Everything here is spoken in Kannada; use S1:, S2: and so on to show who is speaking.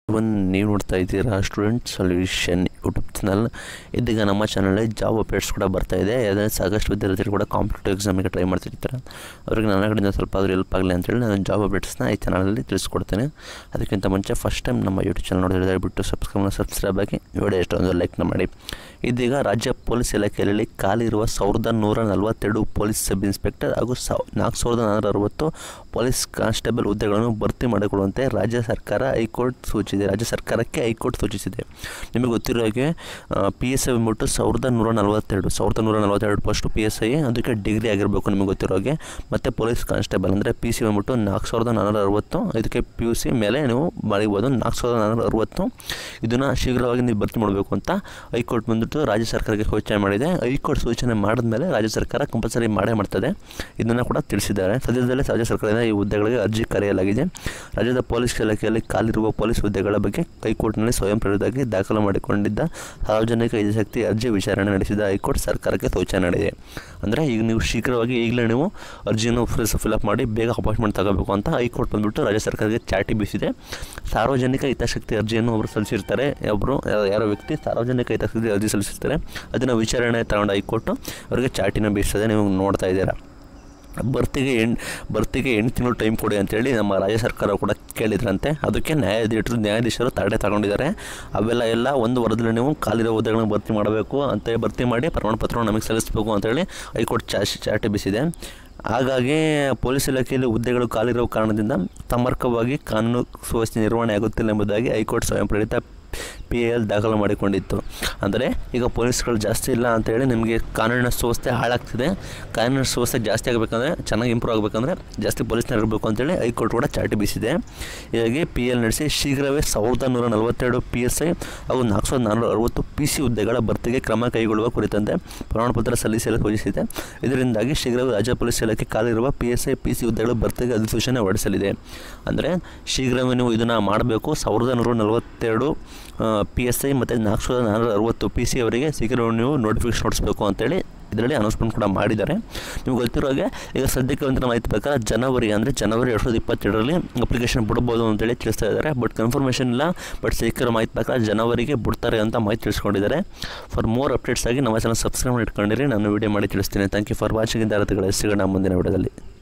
S1: ಒಂದು ನೀವು ನೋಡ್ತಾ ಇದ್ದೀರಾ ಸ್ಟೂಡೆಂಟ್ ಸೊಲ್ಯೂಷನ್ ಯೂಟ್ಯೂಬ್ ಚಾನಲ್ ಇದೀಗ ನಮ್ಮ ಚಾನಲಲ್ಲಿ ಜಾಬ್ ಅಪ್ಡೇಟ್ಸ್ ಕೂಡ ಬರ್ತಾ ಇದೆ ಯಾವ್ದಾದ್ರೆ ಸಾಕಷ್ಟು ವಿದ್ಯಾರ್ಥಿಗಳು ಕೂಡ ಕಾಂಪಿಟೇಟಿವ್ ಎಕ್ಸಾಮಿಗೆ ಟ್ರೈ ಮಾಡ್ತಿರ್ತಾರೆ ಅವ್ರಿಗೆ ನನ್ನ ಕಡೆಯಿಂದ ಸ್ವಲ್ಪ ಆದರೂ ಹೆಲ್ಪ್ ಆಗಲಿ ಅಂತೇಳಿ ನಾನು ಜಾಬ್ ಅಪ್ಡೇಟ್ಸ್ನ ಈ ಚಾನಲಲ್ಲಿ ತಿಳಿಸ್ಕೊಡ್ತೇನೆ ಅದಕ್ಕಿಂತ ಮುಂಚೆ ಫಸ್ಟ್ ಟೈಮ್ ನಮ್ಮ ಯೂಟ್ಯೂಬ್ ಚಾನಲ್ ನೋಡಿದ್ರೆ ದಯವಿಟ್ಟು ಸಬ್ಸ್ಕ್ರೈಬ್ನ ಸಬ್ಸ್ಕ್ರೈಬ್ ಆಗಿ ವಿಡಿಯೋ ಎಷ್ಟೊಂದು ಲೈಕ್ನ ಮಾಡಿ ಇದೀಗ ರಾಜ್ಯ ಪೊಲೀಸ್ ಇಲಾಖೆಯಲ್ಲಿ ಖಾಲಿರುವ ಸಾವಿರದ ನೂರ ನಲವತ್ತೆರಡು ಪೊಲೀಸ್ ಸಬ್ ಇನ್ಸ್ಪೆಕ್ಟರ್ ಹಾಗೂ ಸಾವ್ ನಾಲ್ಕು ಸಾವಿರದ ನಾನ್ನೂರ ಅರವತ್ತು ಪೊಲೀಸ್ ಕಾನ್ಸ್ಟೇಬಲ್ ಹುದ್ದೆಗಳನ್ನು ಭರ್ತಿ ಮಾಡಿಕೊಳ್ಳುವಂತೆ ರಾಜ್ಯ ಸರ್ಕಾರ ಹೈಕೋರ್ಟ್ ಸೂಚಿಸಿದೆ ರಾಜ್ಯ ಸರ್ಕಾರಕ್ಕೆ ಹೈಕೋರ್ಟ್ ಸೂಚಿಸಿದೆ ನಿಮಗೆ ಗೊತ್ತಿರೋ ಹಾಗೆ ಪಿ ಎಸ್ ಐ ಬಂದ್ಬಿಟ್ಟು ಸಾವಿರದ ನೂರ ನಲವತ್ತೆರಡು ಸಾವಿರದ ನೂರ ನಲವತ್ತೆರಡು ಫಸ್ಟು ಪಿ ಎಸ್ ಐ ಅದಕ್ಕೆ ಡಿಗ್ರಿ ಆಗಿರಬೇಕು ನಿಮಗೆ ಗೊತ್ತಿರೋ ಹಾಗೆ ಮತ್ತು ಪೊಲೀಸ್ ಕಾನ್ಸ್ಟೇಬಲ್ ಅಂದರೆ ಪಿ ಸಿ ಬಂದ್ಬಿಟ್ಟು ನಾಲ್ಕು ಸಾವಿರದ ನಾನ್ನೂರ ಅರವತ್ತು ಇದಕ್ಕೆ ಪಿ ಯು ಸಿ ಮೇಲೆ ನೀವು ಮಾಡಿರ್ಬೋದು ನಾಲ್ಕು ಸಾವಿರದ ನಾನ್ನೂರ ಅರವತ್ತು ಇದನ್ನು ಶೀಘ್ರವಾಗಿ ನೀವು ಭರ್ತಿ ಮಾಡಬೇಕು ಅಂತ ಹೈಕೋರ್ಟ್ ಬಂದ್ಬಿಟ್ಟು ರಾಜ್ಯ ಸರ್ಕಾರಕ್ಕೆ ಸೂಚನೆ ಮಾಡಿದೆ ಹೈಕೋರ್ಟ್ ಸೂಚನೆ ಮಾಡಿದ್ಮೇಲೆ ರಾಜ್ಯ ಸರ್ಕಾರ ಕಂಪಲ್ಸರಿ ಮಾಡೇ ಮಾಡ್ತದೆ ಇದನ್ನು ಕೂಡ ತಿಳಿಸಿದ್ದಾರೆ ಸದ್ಯದಲ್ಲೇ ರಾಜ್ಯ ಸರ್ಕಾರದಿಂದ ಈ ಹುದ್ದೆಗಳಿಗೆ ಅರ್ಜಿ ಕರೆಯಲಾಗಿದೆ ರಾಜ್ಯದ ಪೊಲೀಸ್ ಇಲಾಖೆಯಲ್ಲಿ ಖಾಲಿರುವ ಪೊಲೀಸ್ ಹುದ್ದೆಗಳ ಬಗ್ಗೆ ಹೈಕೋರ್ಟ್ನಲ್ಲಿ ಸ್ವಯಂ ಪ್ರೇರಿತವಾಗಿ ದಾಖಲು ಮಾಡಿಕೊಂಡಿದ್ದ ಸಾರ್ವಜನಿಕ ಹಿತಾಸಕ್ತಿ ಅರ್ಜಿ ವಿಚಾರಣೆ ನಡೆಸಿದ ಹೈಕೋರ್ಟ್ ಸರ್ಕಾರಕ್ಕೆ ಸೂಚನೆ ನೀಡಿದೆ ಅಂದರೆ ಈಗ ನೀವು ಶೀಘ್ರವಾಗಿ ಈಗಲೇ ನೀವು ಅರ್ಜಿಯನ್ನು ಫಿಲಪ್ ಮಾಡಿ ಬೇಗ ಅಪಾಯಿಂಟ್ಮೆಂಟ್ ತಗೋಬೇಕು ಅಂತ ಹೈಕೋರ್ಟ್ ಬಂದ್ಬಿಟ್ಟು ರಾಜ್ಯ ಸರ್ಕಾರಕ್ಕೆ ಚಾಟಿ ಬೀಸಿದೆ ಸಾರ್ವಜನಿಕ ಹಿತಾಸಕ್ತಿ ಅರ್ಜಿಯನ್ನು ಒಬ್ಬರು ಸಲ್ಲಿಸಿರ್ತಾರೆ ಒಬ್ಬರು ಯಾರೋ ವ್ಯಕ್ತಿ ಸಾರ್ವಜನಿಕ ಹಿತಾಸಕ್ತಿ ಅರ್ಜಿ ಸಲ್ಲಿಸಿರ್ತಾರೆ ಅದನ್ನು ವಿಚಾರಣೆ ತಗೊಂಡು ಹೈಕೋರ್ಟು ಅವರಿಗೆ ಚಾಟಿನ ಬೀಸಿದೆ ನೀವು ನೋಡ್ತಾ ಇದ್ದೀರಾ ಭರ್ತಿಗೆ ಎಂಟು ಭರ್ತಿಗೆ ಎಂಟು ತಿಂಗಳು ಟೈಮ್ ಕೊಡಿ ಅಂತೇಳಿ ನಮ್ಮ ರಾಜ್ಯ ಸರ್ಕಾರ ಕೂಡ ಕೇಳಿದ್ರಂತೆ ಅದಕ್ಕೆ ನ್ಯಾಯಾಧೀಶರು ನ್ಯಾಯಾಧೀಶರು ತಡೆ ತಗೊಂಡಿದ್ದಾರೆ ಅವೆಲ್ಲ ಎಲ್ಲ ಒಂದು ವಾರದಲ್ಲಿ ನೀವು ಖಾಲಿರೋ ಹುದ್ದೆಗಳನ್ನ ಭರ್ತಿ ಮಾಡಬೇಕು ಅಂತ ಭರ್ತಿ ಮಾಡಿ ಪ್ರಮಾಣ ಪತ್ರವನ್ನು ನಮಗೆ ಸಲ್ಲಿಸಬೇಕು ಅಂತೇಳಿ ಹೈಕೋರ್ಟ್ ಚಾ ಚಾಟಿ ಬೀಸಿದೆ ಹಾಗಾಗಿ ಪೊಲೀಸ್ ಇಲಾಖೆಯಲ್ಲಿ ಹುದ್ದೆಗಳು ಖಾಲಿರೋ ಕಾರಣದಿಂದ ಸಮರ್ಪಕವಾಗಿ ಕಾನೂನು ಸುವ್ಯವಸ್ಥೆ ನಿರ್ವಹಣೆ ಆಗುತ್ತಿಲ್ಲ ಎಂಬುದಾಗಿ ಹೈಕೋರ್ಟ್ ಸ್ವಯಂ ಪ್ರೇರಿತ ಪಿ ಎಲ್ ದಾಖಲು ಮಾಡಿಕೊಂಡಿತ್ತು ಅಂದರೆ ಈಗ ಪೊಲೀಸ್ಗಳು ಜಾಸ್ತಿ ಇಲ್ಲ ಅಂತೇಳಿ ನಿಮಗೆ ಕಾನೂನಿನ ಸುವ್ಯವಸ್ಥೆ ಹಾಳಾಗ್ತಿದೆ ಕಾನೂನಿನ ಸುವ್ಯವಸ್ಥೆ ಜಾಸ್ತಿ ಆಗಬೇಕಂದ್ರೆ ಚೆನ್ನಾಗಿ ಇಂಪ್ರೂವ್ ಆಗಬೇಕಂದ್ರೆ ಜಾಸ್ತಿ ಪೊಲೀಸ್ನವ್ರು ಇರಬೇಕು ಅಂತೇಳಿ ಹೈಕೋರ್ಟ್ ಕೂಡ ಚಾಟಿ ಬೀಸಿದೆ ಹೀಗಾಗಿ ಪಿ ಎಲ್ ನಡೆಸಿ ಶೀಘ್ರವೇ ಸಾವಿರದ ನೂರ ನಲವತ್ತೆರಡು ಪಿ ಎಸ್ ಐ ಹಾಗೂ ನಾಲ್ಕು ಸಾವಿರದ ನಾನ್ನೂರ ಅರವತ್ತು ಪಿ ಸಿ ಹುದ್ದೆಗಳ ಭರ್ತಿಗೆ ಕ್ರಮ ಕೈಗೊಳ್ಳುವ ಕುರಿತಂತೆ ಪ್ರಮಾಣಪತ್ರ ಸಲ್ಲಿಸಲು ಸೂಚಿಸಿದೆ ಇದರಿಂದಾಗಿ ಶೀಘ್ರವೇ ರಾಜ್ಯ ಪೊಲೀಸ್ ಇಲಾಖೆ ಖಾಲಿರುವ P S I P C ಹುದ್ದೆಗಳ ಭರ್ತಿಗೆ ಅಧಿಸೂಚನೆ ಹೊರಡಿಸಲಿದೆ ಅಂದರೆ ಶೀಘ್ರವೇ ನೀವು ಇದನ್ನು ಮಾಡಬೇಕು ಸಾವಿರದ ನೂರ ನಲವತ್ತೆರಡು ಪಿ ಎಸ್ ಐ ಮತ್ತು ನಾಲ್ಕು ಸಾವಿರದ ನಾನ್ನೂರ ಅರವತ್ತು ಪಿ ಸಿ ಅವರಿಗೆ ಶೀಘ್ರ ನೀವು ನೋಟಿಫಿಕೇಶನ್ ಹೊಡಿಸ್ಬೇಕು ಅಂತೇಳಿ ಇದರಲ್ಲಿ ಅನೌನ್ಸ್ಮೆಂಟ್ ಕೂಡ ಮಾಡಿದ್ದಾರೆ ನಿಮ್ಗೆ ಗೊತ್ತಿರೋ ಹಾಗೆ ಈಗ ಸದ್ಯಕ್ಕೆ ಒಂದು ಮಾಹಿತಿ ಪ್ರಕಾರ ಜನವರಿ ಅಂದರೆ ಜನವರಿ ಎರಡು ಸಾವಿರದ ಇಪ್ಪತ್ತೆರಡರಲ್ಲಿ ಅಪ್ಲಿಕೇಶನ್ ಬಿಡ್ಬೋದು ಅಂತೇಳಿ ತಿಳಿಸ್ತಾ ಇದ್ದಾರೆ ಬಟ್ ಕನ್ಫರ್ಮೇಷನ್ ಇಲ್ಲ ಬಟ್ ಸಿಕ್ಕಿರೋ ಮಾಹಿತಿ ಪ್ರಕಾರ ಜನವರಿಗೆ ಬಿಡ್ತಾರೆ ಅಂತ ಮಾಹಿತಿ ತಿಳಿಸ್ಕೊಂಡಿದ್ದಾರೆ ಫಾರ್ ಮೋರ್ ಅಪ್ಡೇಟ್ಸ್ ಆಗಿ ನಮ್ಮ ಚಾನಲ್ ಸಬ್ಸ್ಕ್ರೈಬ್ ಇಟ್ಕೊಂಡಿರಿ ನಾನು ವೀಡಿಯೋ ಮಾಡಿ ತಿಳಿಸ್ತೀನಿ ಥ್ಯಾಂಕ್ ಯು ಫಾರ್ ವಾಚಿಂಗ್ ಇಂದ ಸಿಗೋಣ ಮುಂದಿನ ವಿಡಿಯೋದಲ್ಲಿ